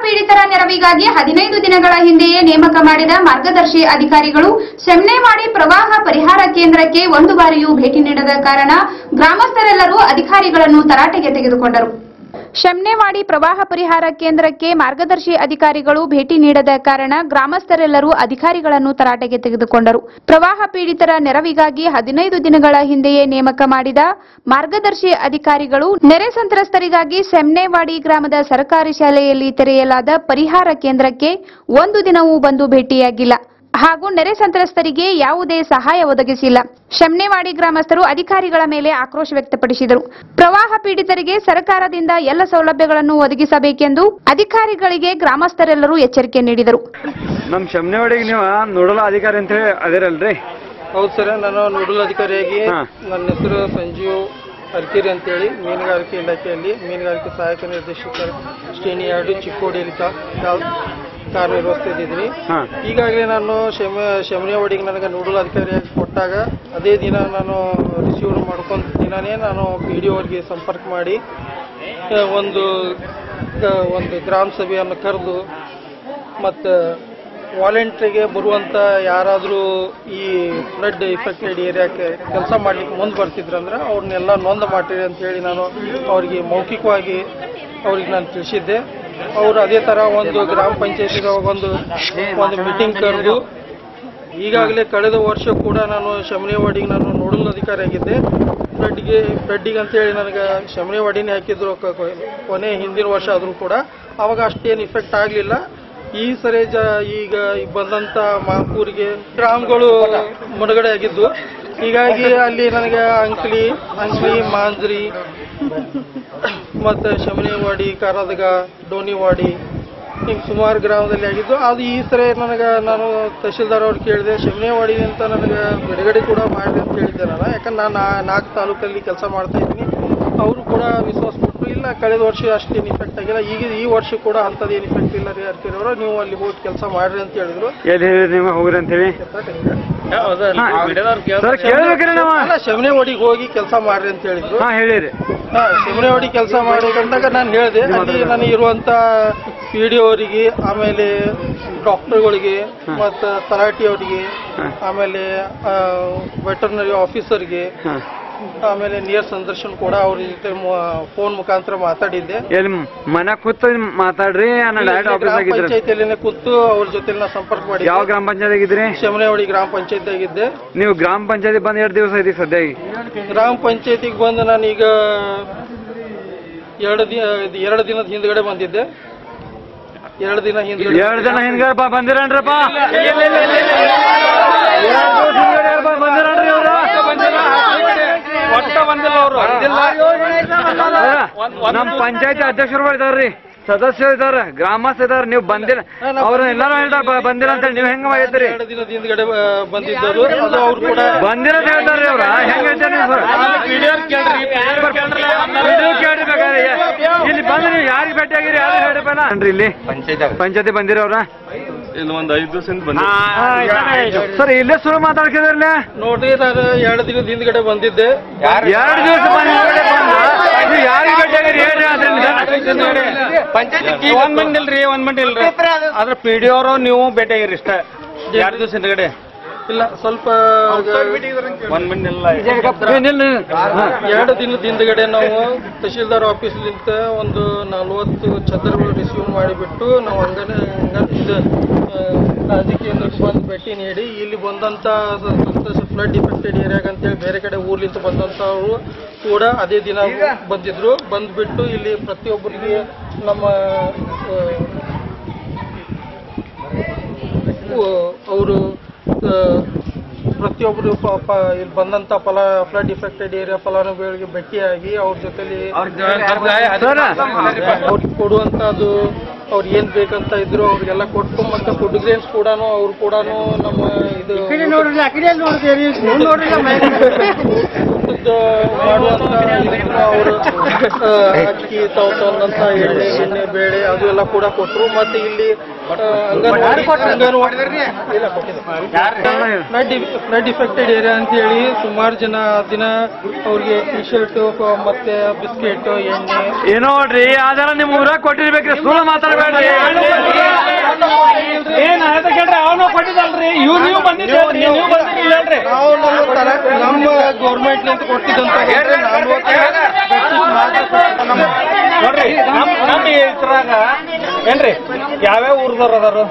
ಪೀಡಿತರ ನೆರವಿಗಾಗಿ ಹದಿನೈದು ದಿನಗಳ ಹಿಂದೆಯೇ ನೇಮಕ ಮಾಡಿದ ಮಾರ್ಗದರ್ಶಿ ಅಧಿಕಾರಿಗಳು ಸೆಮ್ನೆವಾಡಿ ಪ್ರವಾಹ ಪರಿಹಾರ ಕೇಂದ್ರಕ್ಕೆ ಒಂದು ಬಾರಿಯೂ ಭೇಟಿ ನೀಡದ ಕಾರಣ ಗ್ರಾಮಸ್ಥರೆಲ್ಲರೂ ಅಧಿಕಾರಿಗಳನ್ನು ತರಾಟೆಗೆ ತೆಗೆದುಕೊಂಡರು ಶೆಮ್ನೆವಾಡಿ ಪ್ರವಾಹ ಪರಿಹಾರ ಕೇಂದ್ರಕ್ಕೆ ಮಾರ್ಗದರ್ಶಿ ಅಧಿಕಾರಿಗಳು ಭೇಟಿ ನೀಡದ ಕಾರಣ ಗ್ರಾಮಸ್ಥರೆಲ್ಲರೂ ಅಧಿಕಾರಿಗಳನ್ನು ತರಾಟೆಗೆ ತೆಗೆದುಕೊಂಡರು ಪ್ರವಾಹ ಪೀಡಿತರ ನೆರವಿಗಾಗಿ ಹದಿನೈದು ದಿನಗಳ ಹಿಂದೆಯೇ ನೇಮಕ ಮಾಡಿದ ಮಾರ್ಗದರ್ಶಿ ಅಧಿಕಾರಿಗಳು ನೆರೆ ಸಂತ್ರಸ್ತರಿಗಾಗಿ ಸೆಮ್ನೆವಾಡಿ ಗ್ರಾಮದ ಸರ್ಕಾರಿ ಶಾಲೆಯಲ್ಲಿ ತೆರೆಯಲಾದ ಪರಿಹಾರ ಕೇಂದ್ರಕ್ಕೆ ಒಂದು ದಿನವೂ ಬಂದು ಭೇಟಿಯಾಗಿಲ್ಲ ಹಾಗೂ ನೆರೆ ಸಂತ್ರಸ್ತರಿಗೆ ಯಾವುದೇ ಸಹಾಯ ಒದಗಿಸಿಲ್ಲ ಶಮ್ನೆವಾಡಿ ಗ್ರಾಮಸ್ಥರು ಅಧಿಕಾರಿಗಳ ಮೇಲೆ ಆಕ್ರೋಶ ವ್ಯಕ್ತಪಡಿಸಿದರು ಪ್ರವಾಹ ಪೀಡಿತರಿಗೆ ಸರ್ಕಾರದಿಂದ ಎಲ್ಲ ಸೌಲಭ್ಯಗಳನ್ನು ಒದಗಿಸಬೇಕೆಂದು ಅಧಿಕಾರಿಗಳಿಗೆ ಗ್ರಾಮಸ್ಥರೆಲ್ಲರೂ ಎಚ್ಚರಿಕೆ ನೀಡಿದರು ನಮ್ ಶಮ್ನೆವಾಡಿಗೆ ನೀವು ನೋಡಲ ಅಧಿಕಾರಿ ಅಂತ ಹೇಳಿ ಅದಿರಲ್ರಿ ಹೌದು ಸರ್ ನಾನು ನೋಡಲ್ ಅಧಿಕಾರಿಯಾಗಿ ಹಾ. ನನ್ನ ಹೆಸರು ಸಂಜೀವ್ ಅರ್ಕಿರಿ ಅಂತೇಳಿ ಮೀನುಗಾರಿಕೆ ಇಲಾಖೆಯಲ್ಲಿ ಮೀನುಗಾರಿಕೆ ಸಹಾಯಕ ನಿರ್ದೇಶಕರು ಶ್ರೇಣಿ ಎರಡು ಚಿಕ್ಕೋಡಿಯಲ್ಲಿ ಕಾ- ಕಾ- ಕಾರ್ಯನಿರ್ವಹಿಸ್ತಿದ್ದೀನಿ ಹಾ. ಈಗಾಗಲೇ ನಾನು ಶಮ ಶಮನಿಯವಡಿಗೆ ನನಗೆ ನೋಡಲ್ ಅಧಿಕಾರಿಯಾಗಿ ಕೊಟ್ಟಾಗ ಅದೇ ದಿನ ನಾನು ರಿಸೀವ್ ಮಾಡ್ಕೊಂತ ದಿನನೇ ನಾನು ಪಿ ಡಿ ಅವ್ರಿಗೆ ಸಂಪರ್ಕ ಮಾಡಿ ಆ, ಒಂದು ಆ, ಒಂದು ಗ್ರಾಮ ಸಭೆಯನ್ನು ಕರೆದು ಮತ್ತು ವಾಲೆಂಟ್ರಿಗೆ ಬರುವಂಥ ಯಾರಾದರೂ ಈ ಫ್ಲಡ್ ಇಫೆಕ್ಟೆಡ್ ಏರಿಯಾಕ್ಕೆ ಕೆಲಸ ಮಾಡ್ಲಿಕ್ಕೆ ಮುಂದೆ ಬರ್ತಿದ್ರಂದ್ರೆ ಅವ್ರನ್ನೆಲ್ಲ ನೋಂದ ಮಾಡಿರಿ ಅಂತ ಹೇಳಿ ನಾನು ಅವರಿಗೆ ಮೌಖಿಕವಾಗಿ ಅವ್ರಿಗೆ ನಾನು ತಿಳಿಸಿದ್ದೆ ಅವರು ಅದೇ ಥರ ಒಂದು ಗ್ರಾಮ ಪಂಚಾಯತಿಗೆ ಒಂದು ಒಂದು ಮೀಟಿಂಗ್ ಕರೆದು ಈಗಾಗಲೇ ಕಳೆದ ವರ್ಷ ಕೂಡ ನಾನು ಶಮನಿವಾಡಿಗೆ ನಾನು ನೋಡಲ್ ಅಧಿಕಾರಿ ಆಗಿದ್ದೆ ಫ್ಲಡ್ಗೆ ಫ್ಲಡ್ಡಿಗೆ ಅಂತೇಳಿ ನನಗೆ ಶಮನಿವಾಡಿನೇ ಹಾಕಿದ್ರು ಕ- ಕ- ಕೊನೆ ಹಿಂದಿನ ವರ್ಷ ಆದರೂ ಕೂಡ ಅವಾಗ ಅಷ್ಟೇನು ಇಫೆಕ್ಟ್ ಆಗಲಿಲ್ಲ ಈ ಸರಿ ಜ ಈಗ ಈ ಬಂದಂಥ ಮಾಪೂರಿಗೆ ಗ್ರಾಮಗಳು ಮುಳುಗಡೆ ಆಗಿದ್ದು ಹೀಗಾಗಿ ಅಲ್ಲಿ ನನಗೆ ಅಂಕ್ಲಿ ಅಂಕ್ಲಿ ಮಾಂಜ್ರಿ ಮತ್ತು ಶಮನಿವಾಡಿ ಕಾರದಗ ಡೋನಿವಾಡಿ ಹಿಂಗೆ ಸುಮಾರು ಗ್ರಾಮದಲ್ಲಿ ಆಗಿದ್ದು ಅದು ಈ ಸರಿ ನನಗೆ ನಾನು ತಹಶೀಲ್ದಾರ್ ಅವ್ರು ಕೇಳಿದೆ ಶಮನಿವಾಡಿ ಅಂತ ನನಗೆ ಬಿಡುಗಡೆ ಕೂಡ ಮಾಡಿ ಅಂತ ಹೇಳಿದ್ದೆ ನಾನು ಯಾಕಂದ್ರೆ ನಾನು ನಾ- ನಾಲ್ಕು ತಾಲೂಕಲ್ಲಿ ಕೆಲಸ ಮಾಡ್ತಾ ಇದ್ದೀನಿ ಅವರು ಕೂಡ ವಿಶ್ವಾಸ ಕೊಟ್ಟರು ಇಲ್ಲ ಕಳೆದ ವರ್ಷ ಅಷ್ಟೇನು ಇಫೆಕ್ಟ್ ಆಗಿಲ್ಲ ಈಗ ಈ ವರ್ಷ ಕೂಡ ಅಂಥದ್ದೇನು ಇಫೆಕ್ಟ್ ಇಲ್ಲ ರೀ ಅರ್ಕಿರವರು ನೀವು ಅಲ್ಲಿ ಹೋಗಿ ಕೆಲಸ ಮಾಡ್ರಿ ಅಂತ ಹೇಳಿದ್ರು ಎಲ್ಲಿ ಹೇಳಿರಿ ನೀವು ಹೋಗ್ರಿ ಅಂತ ಹೇಳಿ ಸರ್ ಕೇಳ್ಬೇಕ್ರಿ ನಾವು ಅಲ್ಲ ಶಮನಿವಾಡಿಗೆ ಹೋಗಿ ಕೆಲಸ ಮಾಡ್ರಿ ಅಂತ ಹೇಳಿದ್ರು ಹಾ ಹೇಳಿರಿ ಹಾ ಶಿವನವಾಡಿ ಕೆಲಸ ಮಾಡ್ಬೇಕಂದಾಗ ನಾನು ಹೇಳಿದೆ ಅಲ್ಲಿ ನನಗೆ ಇರುವಂತ ಪಿ ಡಿ ಅವರಿಗೆ ಆಮೇಲೆ ಡಾಕ್ಟರ್ಗಳಿಗೆ ಮತ್ತು ತಲಾಟಿ ಅವರಿಗೆ ಆಮೇಲೆ ವೆಟರ್ನರಿ ಆಫೀಸರ್ಗೆ ಹಾ ಆಮೇಲೆ ನೇರ ಸಂದರ್ಶನ ಕೂಡ ಅವ್ರ ಜೊತೆ ಫೋನ್ ಮುಖಾಂತರ ಮಾತಾಡಿದ್ದೆ ಎಲ್ಲಿ ಮನೆ ಕೂತು ಮಾತಾಡ್ರಿ ನಾನು ಡೈರೆಕ್ಟ್ ಆಫೀಸ್ ಗ್ರಾಮ ಆಗಿದ್ರಿ ಪಂಚಾಯತಿಯಲ್ಲೇ ಕೂತು ಅವ್ರ ಜೊತೆ ನಾ ಸಂಪರ್ಕ ಯಾವ ಮಾಡಿದ್ದೆ ಗ್ರಾಮ ಪಂಚಾಯತ್ ಆಗಿದ್ರಿ ಶಮನವಾಡಿ ಗ್ರಾಮ ಪಂಚಾಯತ್ ಆಗಿದ್ದೆ ನೀವು ಗ್ರಾಮ ಪಂಚಾಯತಿ ಬಂದ್ ಎರಡು ದಿವಸ ಐತಿ ಸದ್ಯಾಗಿ ಗ್ರಾಮ ಪಂಚಾಯತಿಗೆ ಬಂದು ನಾನೀಗ ಎರಡು ದಿನ ಎರಡು ದಿನದ ಹಿಂದ್ಗಡೆ ಬಂದಿದ್ದೆ ಎರಡು ದಿನ ಹಿಂದ್ಗಡೆ ಎರಡು ಜನ ಹಿಂದ್ಗಡೆ ಬಾ ಬಂದಿರನ್ರಪ್ಪ ಎರಡ್ ದಿವ್ಸ ಹಿಂದ್ಗಡೆ ಬಾ ಬಂದಿರನ್ರಿ ಅವ್ರು ಒಟ್ಟ ಬಂದಿಲ್ಲ ಅವರು ನಮ್ ಪಂಚಾಯತಿ ಅಧ್ಯಕ್ಷರು ಇದಾರ್ರಿ ಸದಸ್ಯರು ಇದಾರ ಗ್ರಾಮಸ್ಥ ಇದಾರ ನೀವು ಬಂದಿಲ್ಲ ಅವ್ರ ಎಲ್ಲಾರು ಹೇಳ್ತಾರ ಬ- ಬಂದಿಲ್ಲ ಅಂತ ಹೇಳಿ ನೀವು ಹೆಂಗ ಐತ್ರಿ ಎರಡು ದಿನದ ಹಿಂದ್ಗಡೆ ಆ, ಬಂದಿದ್ದರು ಅದು ಅವ್ರು ಕೂಡ ಬಂದಿರ ಅಂತ ಹೇಳ್ತಾರ್ರಿ ಅವ್ರ ಹೆಂಗ ಹೇಳ್ತಾರೆ ನೀವು ವಿಡಿಯೋ ಕೇಳ್ರಿ ಬೇಕಾದ್ರೆ ಇಲ್ಲಿ ಬಂದ್ರಿ ಯಾರಿಗೆ ಭೇಟಿ ಆಗಿರಿ ಯಾರು ಹೇಳ್ರಪ್ಪ ಅನ್ರಿ ಇಲ್ಲಿ ಪಂಚಾಯತಿ ಬಂದಿರ ಅವ್ರ ಇನ್ನು ಒಂದು ಐದು ದಿವಸದಿಂದ ಬಂದ ಸರ್ ಇಲ್ಲೇ ಸುಳ್ಳು ಮಾತಾಡ್ಕಿದ್ರಲ್ಲ ನೋಡ್ರಿ ನಾನು ಎರಡು ದಿನದ ಹಿಂದ್ಗಡೆ ಬಂದಿದ್ದೆ ಎರಡು ದಿವಸ ಬಂದ ನೀವು ಯಾರಿಗೆ ಭೇಟಿ ಆಗಿರಿ ಹೇಳ್ರಿ ಅದ್ರಿಂದ ಒಂದ್ ಮಂದಿ ಇಲ್ರಿ ಒಂದ್ ಮಂದಿ ಇಲ್ರಿ ಆದ್ರೆ ಪಿ ಡಿ ಅವರು ನೀವು ಭೇಟಿ ಆಗಿರಿ ಇಷ್ಟ ಎರಡು ದಿವಸ ಹಿಂದ್ಗಡೆ ಇಲ್ಲ ಸ್ವಲ್ಪ ಒಂದ್ ಮಂದಿ ಇಲ್ಲ ಎರಡು ದಿನದ ಹಿಂದ್ಗಡೆ ನಾವು ತಹಶೀಲ್ದಾರ್ ಆಫೀಸ್ಲಿಂದ ಒಂದು ನಲ್ವತ್ತು ಛತ್ರಗಳು ರಿಸೀವ್ ಮಾಡಿಬಿಟ್ಟು ನಾವು ಹಂಗನೆ ಹಂಗ- ಇದು ಆ, ಕಾಳಜಿ ಕೇಂದ್ರಕ್ಕೆ ಬಂದು ಭೇಟಿ ನೀಡಿ ಇಲ್ಲಿ ಬಂದಂಥ ಫ್ಲಡ್ ಇಫೆಕ್ಟೆಡ್ ಏರಿಯಾಗ ಅಂತೇಳಿ ಬೇರೆ ಕಡೆ ಊರ್ಲಿಂದ ಬಂದಂಥವ್ರು ಕೂಡ ಅದೇ ದಿನ ಬಂದಿದ್ರು ಬಂದ್ಬಿಟ್ಟು ಇಲ್ಲಿ ಪ್ರತಿಯೊಬ್ಬರಿಗೆ ನಮ್ಮ ಅವರು ಪ್ರತಿಯೊಬ್ಬರು ಪಾಪ ಇಲ್ಲಿ ಬಂದಂತ ಫಲ ಫ್ಲಡ್ ಇಫೆಕ್ಟೆಡ್ ಏರಿಯಾ ಫಲಾನುಭವಿಗಳಿಗೆ ಭೇಟಿಯಾಗಿ ಅವ್ರ ಜೊತೆಲಿ ಅವ್ರಿಗೆ ಕೊಡುವಂತದ್ದು ಅವ್ರು ಏನ್ ಬೇಕಂತ ಇದ್ರು ಅವ್ರಿಗೆಲ್ಲ ಕೊಟ್ಟು ಮತ್ತೆ ಫುಡ್ ಗ್ರೇನ್ಸ್ ಕೂಡ ಅವ್ರು ಕೂಡ ನಮ್ಮ ಇದು ಇದು ಮಾಡುವಂತ ಇದನ್ನ ಅವರು ಆ, ಅಕ್ಕಿ ತಾವು ತಂದಂತ ಎಣ್ಣೆ ಎಣ್ಣೆ ಬೇಳೆ ಅದು ಎಲ್ಲ ಕೂಡ ಕೊಟ್ಟರು ಮತ್ತೆ ಇಲ್ಲಿ ಆ, ಅಂಗನವಾಡಿ ಅಂಗನವಾಡಿ ಇಲ್ಲ ಕೊಟ್ಟಿದ್ದಾರೆ ಫ್ಲಡ್ ಫ್ಲಡ್ ಇಫೆಕ್ಟೆಡ್ ಏರಿಯಾ ಅಂತ ಹೇಳಿ ಸುಮಾರು ಜನ ದಿನ ಅವ್ರಿಗೆ ಟಿ ಶರ್ಟ್ ಮತ್ತೆ ಬಿಸ್ಕೆಟ್ ಎಣ್ಣೆ ಏನೋ ನೋಡ್ರಿ ಅದೆಲ್ಲ ನಿಮ್ ಊರಾಗ ಕೊಟ್ಟಿರ್ಬೇಕ್ರಿ ಸುಳ್ಳು ಮಾತಾಡ್ಬೇಡ್ರಿ ಏನ್ ಆಯ್ತು ಕೇಳ್ರಿ ಅವನು ಕೊಟ್ಟಿದ್ದಲ್ರಿ ಇವ್ ನೀವು ಬಂದಿದ್ರಿ ನೀವು ಬಂದಿಲ್ಲ ಹೇಳ್ರಿ ನಾವು ನಮ್ಮ ತರ- ನಮ್ಮ ಗೌರ್ಮೆಂಟ್ ನಿಂದ ಕೊಟ್ಟಿದ್ದಂತ ನೋಡ್ರಿ ನಮ್ ನಮ್ಮ ಇದ್ರಾಗ ಏನ್ರಿ ಯಾವ್ಯಾವ ಊರ್ದವ್ರು ಅದಾರು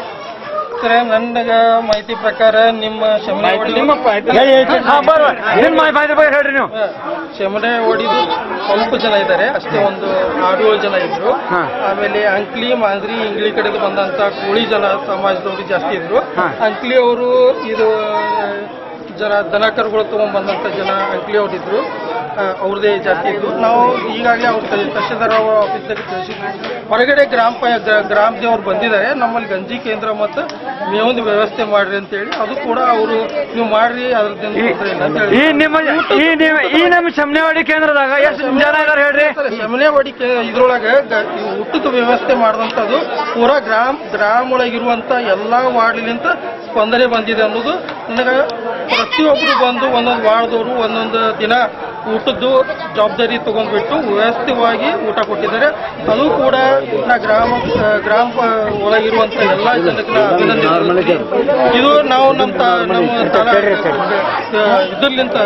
ನನಗ ಮಾಹಿತಿ ಪ್ರಕಾರ ನಿಮ್ಮ ಶಮನವಾಡಿ ನಿಮ್ಮ ಹಾ ಬರ್ವ ನಿಮ್ ಮಾಹಿತಿ ಬಗ್ಗೆ ಹೇಳ್ರಿ ನೀವು ಶಮನೆ ಹೊಡಿದು ಸ್ವಲ್ಪ ಜನ ಇದ್ದಾರೆ ಅಷ್ಟೇ ಒಂದು ಆರು ಏಳು ಜನ ಇದ್ರು ಹಾ. ಆಮೇಲೆ ಅಂಕ್ಲಿ ಮಾಂದ್ರಿ ಇಂಗ್ಲಿ ಕಡೆದು ಬಂದಂತ ಕೋಳಿ ಜನ ಸಮಾಜದವರು ಜಾಸ್ತಿ ಇದ್ರು ಹಾ. ಅಂಕ್ಲಿ ಅವರು ಇದು ಜನ ದನ ಕರುಗಳು ತಗೊಂಡ್ ಬಂದಂತ ಜನ ಅಂಕ್ಲಿ ಅವ್ರು ಇದ್ರು ಆ, ಅವ್ರದ್ದೇ ಜಾಸ್ತಿ ಇದ್ರು ನಾವು ಈಗಾಗಲೇ ಅವ್ರ ತಹಶೀಲ್ದಾರ್ ಆಫೀಸ್ದಾಗ ತಿಳಿಸಿದ್ವಿ ಹೊರಗಡೆ ಗ್ರಾಮ ಪ- ಗ್ರಾ- ಗ್ರಾಮ ದೇವ್ರು ಬಂದಿದ್ದಾರೆ ನಮ್ಮಲ್ಲಿ ಗಂಜಿ ಕೇಂದ್ರ ಮತ್ತು ಮೇವೊಂದು ವ್ಯವಸ್ಥೆ ಮಾಡ್ರಿ ಅಂತ ಹೇಳಿ ಅದು ಕೂಡ ಅವರು ನೀವು ಮಾಡ್ರಿ ಅದ್ರದ್ದೇನು ತೊಂದ್ರೆ ಇಲ್ಲ ಅಂತ ಹೇಳಿ ಈ ನಿಮ್ಮ ಈ ನಿಮ್ಮ ಈ ನಮ್ಮ ಶಮನೆವಾಡಿ ಕೇಂದ್ರದಾಗ ಎಷ್ಟು ಜನ ಇದಾರೆ ಹೇಳ್ರಿ ಶಮನೆ ಹೊಡಿಕೆ ಇದ್ರೊಳಗೆ ಗ- ಈ ಊಟದ ವ್ಯವಸ್ಥೆ ಮಾಡಿದಂಥದ್ದು ಪೂರಾ ಗ್ರಾಮ ಗ್ರಾಮ ಒಳಗಿರುವಂತ ಎಲ್ಲಾ ವಾರ್ಡ್ಲಿಂತ ಸ್ಪಂದನೆ ಬಂದಿದೆ ಅನ್ನೋದು ನನಗೆ ಪ್ರತಿಯೊಬ್ಬರು ಬಂದು ಒಂದೊಂದು ವಾರ್ಡ್ದವರು ಒಂದೊಂದು ದಿನ ಊಟದ್ದು ಜವಾಬ್ದಾರಿ ತಗೊಂಡ್ಬಿಟ್ಟು ವ್ಯವಸ್ಥಿತವಾಗಿ ಊಟ ಕೊಟ್ಟಿದ್ದಾರೆ ಅದು ಕೂಡ ನಾ ಗ್ರಾಮ ಆ, ಗ್ರಾಮ ಪ- ಒಳಗಿರುವಂತ ಎಲ್ಲಾ ಜನಕ್ಕೆ ನಾ ಅಭಿನಂದಿಸ್ತೀನಿ. ಇದು ನಾವು ನಮ್ಮ ತ- ನಮ್ಮ ತರ ಇದ್ರಲಿಂತ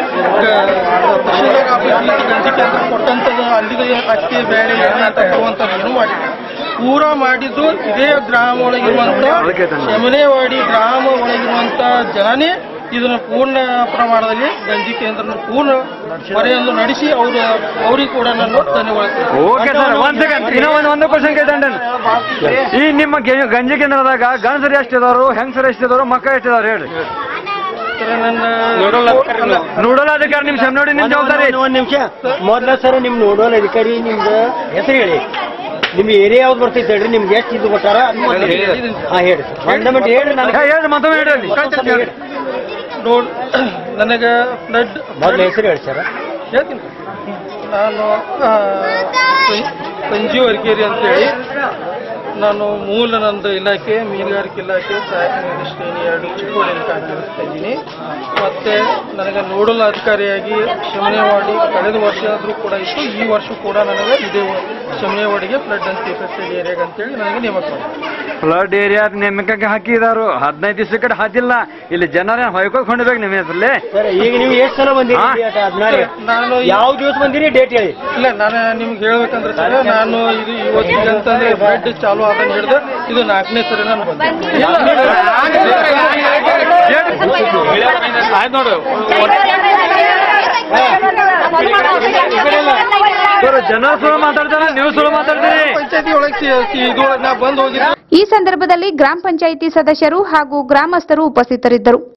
ತಹಶೀಲ್ದಾರ್ ಆಫೀಸ್ಲಿಂದ ಗಂಜಿ ಕೇಂದ್ರ ಕೊಟ್ಟಂಥದ್ದು ಅಲ್ಲಿಗೆ ಅಕ್ಕಿ ಬೇಳೆ ಎಣ್ಣೆ ಅಂತ ತರುವಂಥದ್ದು ಏನು ಮಾಡಿ ಪೂರಾ ಮಾಡಿದ್ದು ಇದೇ ಗ್ರಾಮ ಒಳಗಿರುವಂತ ಶಮನೆವಾಡಿ ಗ್ರಾಮ ಒಳಗಿರುವಂತ ಜನನೇ ಇದನ್ನ ಪೂರ್ಣ ಪ್ರಮಾಣದಲ್ಲಿ ಗಂಜಿ ಕೇಂದ್ರ ಪೂರ್ಣ ಮರೆಯನ್ನು ನಡೆಸಿ ಅವರು ಅವ್ರಿಗೆ ಕೂಡ ನಾನು ಧನ್ಯವಾದ ಓಕೆ ಸರ್ ಒಂದ್ ಸೆಕೆಂಡ್ ಇನ್ನೂ ಒಂದು ಒಂದು ಕ್ವಶನ್ ಕೇಳ್ತೇನೆ ಈ ನಿಮ್ಮ ಗೆ- ಗಂಜಿ ಕೇಂದ್ರದಾಗ ಗಂಡಸರು ಎಷ್ಟಿದಾರು ಹೆಂಗಸರು ಎಷ್ಟಿದಾರು ಮಕ್ಕಳು ಎಷ್ಟಿದಾರು ಹೇಳ್ರಿ ನನ್ನ ನೋಡೋಲ್ಲ ಅಧಿಕಾರಿ ನಿಮ್ ಶಮನವಾಡಿ ನಿಮ್ ಜವಾಬ್ದಾರಿ ಒಂದ್ ನಿಮಿಷ ಮೊದ್ಲ ಸರ್ ನಿಮ್ ನೋಡೋಲ್ ಅಧಿಕಾರಿ ನಿಮ್ದು ಹೆಸರು ಹೇಳಿ ನಿಮ್ ಏರಿಯಾ ಯಾವ್ದು ಬರ್ತೈತೆ ಹೇಳ್ರಿ ನಿಮ್ಗೆ ಎಷ್ಟು ಇದು ಕೊಟ್ಟಾರ ಹಾ ಹೇಳಿ ಒಂದ್ ಮಿನಿಟ್ ಹೇಳ್ರಿ ಹೇ, ನನಗೆ ಹೇಳ್ರಿ ಮತ್ತೊಮ್ಮೆ ಹೇಳ್ರಿ ನೋಡ್ ನನಗೆ ಬ್ಲಡ್ ಮೊದ್ಲು ಹೆಸರು ಹೇಳಿ ಸರ್ ಹೇಳ್ತೀನಿ ನಾನು ಆ, ಸಂ- ಸಂಜೀವ್ ಅರ್ಕೇರಿ ಅಂತೇಳಿ ನಾನು ಮೂಲ ನಂದು ಇಲಾಖೆ ಮೀನುಗಾರಿಕೆ ಇಲಾಖೆ ಸಹಾಯಕ ನಿರ್ದೇಶಕಿ ಎರಡು ಚಿಕ್ಕೋಡಿಯಲ್ಲಿ ಕಾರ್ಯನಿರ್ವಹಿಸ್ತಾ ಇದ್ದೀನಿ ಮತ್ತೆ ನನಗೆ ನೋಡಲ್ ಅಧಿಕಾರಿಯಾಗಿ ಶಮನೆವಾಡಿ ಕಳೆದ ವರ್ಷ ಆದರೂ ಕೂಡ ಇತ್ತು ಈ ವರ್ಷ ಕೂಡ ನನಗೆ ಇದೇ ಶಮನೆವಾಡಿಗೆ ಫ್ಲಡ್ ಅಂತ ಎಫೆಕ್ಟೆಡ್ ಏರಿಯಾಗೆ ಅಂತೇಳಿ ನನಗೆ ನೇಮಕ ಮಾಡಿದ್ರು ಫ್ಲಡ್ ಏರಿಯಾ ನೇಮಕಕ್ಕೆ ಹಾಕಿದಾರು ಹದಿನೈದು ದಿವಸ ಕಡೆ ಹಾಕಿಲ್ಲ ಇಲ್ಲಿ ಜನರೇ ಹೊಯ್ಕೋಕ್ ಹೊಂಡ್ಬೇಕು ನಿಮ್ಮ ಹೆಸರಲ್ಲಿ ಸರ್ ಈಗ ನೀವು ಎಷ್ಟು ಸಲ ಬಂದಿರಿ ಹಾ? date ಹದಿನಾರು ನಾನು ಈ- ಯಾವ ದಿವಸ ಬಂದಿರಿ ಡೇಟ್ ಹೇಳಿ ಇಲ್ಲ ನಾನು ನಿಮ್ಗೆ ಹೇಳ್ಬೇಕಂದ್ರೆ ಸರ್ ನಾನು ಇದು ಇವತ್ತಿಗೆ ಅಂತಂದ್ರೆ ಬ್ರೆಡ್ ಚಾಲು ಆದಂಗೆ ಹಿಡಿದು ಇದು ನಾಲ್ಕನೇ ಸರಿ ನಾನು ಬಂದೆ ಆಯ್ತು ನೋಡು ಸರ್ ಜನ ಸುಳ್ಳು ಮಾತಾಡ್ತಾರ ನೀವು ಸುಳ್ಳು ಮಾತಾಡ್ತೀರಿ ಪಂಚಾಯತಿ ಒಳಗೆ ಇದ್ರೊಳಗೆ ನಾ ಬಂದು ಹೋಗಿದ್ದೆ ಈ ಸಂದರ್ಭದಲ್ಲಿ ಗ್ರಾಮ ಪಂಚಾಯಿತಿ ಸದಸ್ಯರು ಹಾಗೂ ಗ್ರಾಮಸ್ಥರು ಉಪಸ್ಥಿತರಿದ್ದರು